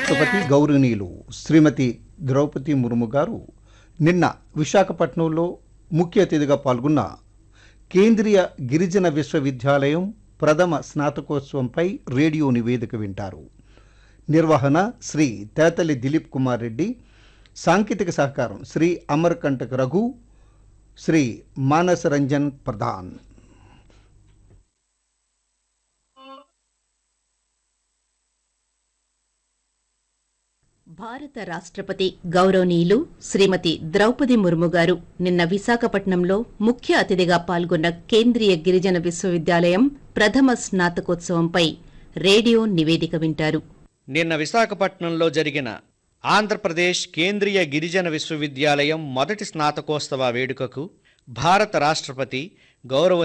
రాష్ట్రపతి గౌరవనీయులు శ్రీమతి ద్రౌపది ముర్ము గారు నిన్న విశాఖపట్నంలో ముఖ్య అతిథిగా పాల్గొన్న కేంద్రీయ గిరిజన విశ్వవిద్యాలయం ప్రథమ స్నాతకోత్సవంపై రేడియో నివేదిక వింటారు నిర్వహణ శ్రీ తేతలి దిలీప్ కుమార్ రెడ్డి సాంకేతిక సహకారం శ్రీ అమర్కంటక్ రఘు శ్రీ మానస రంజన్ ప్రధాన్ భారత రాష్ట్రపతి గౌరవనీయులు శ్రీమతి ద్రౌపది ముర్ము గారు నిన్న విశాఖపట్నంలో ముఖ్య అతిథిగా పాల్గొన్న కేంద్రీయ గిరిజన విశ్వవిద్యాలయం ప్రథమ స్నాతకోత్సవంపై రేడియో నివేదిక వింటారు నిన్న విశాఖపట్నంలో జరిగిన ఆంధ్రప్రదేశ్ కేంద్రీయ గిరిజన విశ్వవిద్యాలయం మొదటి స్నాతకోత్సవ వేడుకకు భారత రాష్ట్రపతి గౌరవ